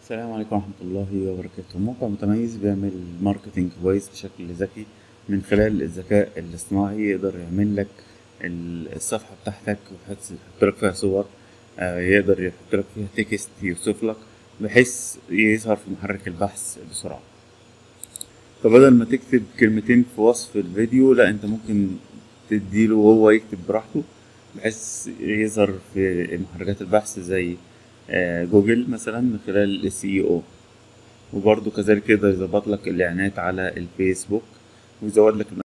السلام عليكم ورحمة الله وبركاته موقع متميز بيعمل ماركتينج كويس بشكل ذكي من خلال الذكاء الاصطناعي يقدر يعمل لك ال- الصفحة بتاعتك ويحط يحط لك فيها صور آه، يقدر يحط لك فيها تكست يوصف لك بحيث يظهر في محرك البحث بسرعة فبدل ما تكتب كلمتين في وصف الفيديو لا انت ممكن تديله وهو يكتب براحته بحيث يظهر في محركات البحث زي آه، جوجل مثلا من خلال السي او وبرضه كذلك يقدر يظبط لك الاعلانات على الفيسبوك ويزود لك